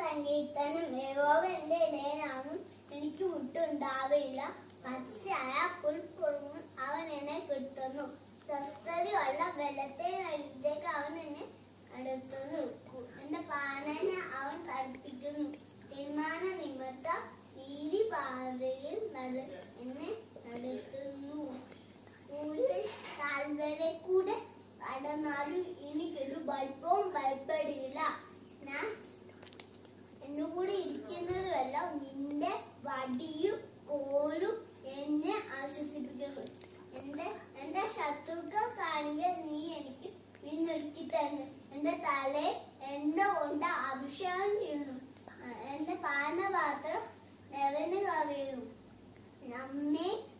സങ്കീർത്തനം യഹോവന്റെ ഇടയനാകും എനിക്ക് മുട്ടുണ്ടാവില്ല പച്ചയായ പുൽപ്പുറങ്ങും അവൻ എന്നെ കിട്ടുന്നു സ്വസ്ഥതയുള്ള വെള്ളത്തിനടുത്തേക്ക് അവൻ എന്നെ നടത്തുന്നു എന്റെ പാനനെ അവൻ തടുപ്പിക്കുന്നു തീരുമാന നിമിത്തം നീതി പാതയിൽ നട എന്നെ നടത്തുന്നു കൂടുതൽ താഴ്വരെ കൂടെ കടന്നാലും എനിക്കൊരു ഭയപ്പവും ഭയപ്പെടില്ല ഞാൻ എന്നെ കൂടെ ഇരിക്കുന്നതുമല്ല നിന്റെ വടിയും കോലും എന്നെ ആശ്വസിപ്പിക്കുന്നു എന്റെ എന്റെ ശത്രുക്കൾക്കാണെങ്കിൽ നീ എനിക്ക് പിന്നൊരുക്കി തരുന്നു എന്റെ തലയെ എണ്ണ കൊണ്ട് അഭിഷേകം ചെയ്യുന്നു ആ, എന്റെ പാനപാത്രം നെവന് കവിയുന്നു നമ്മെ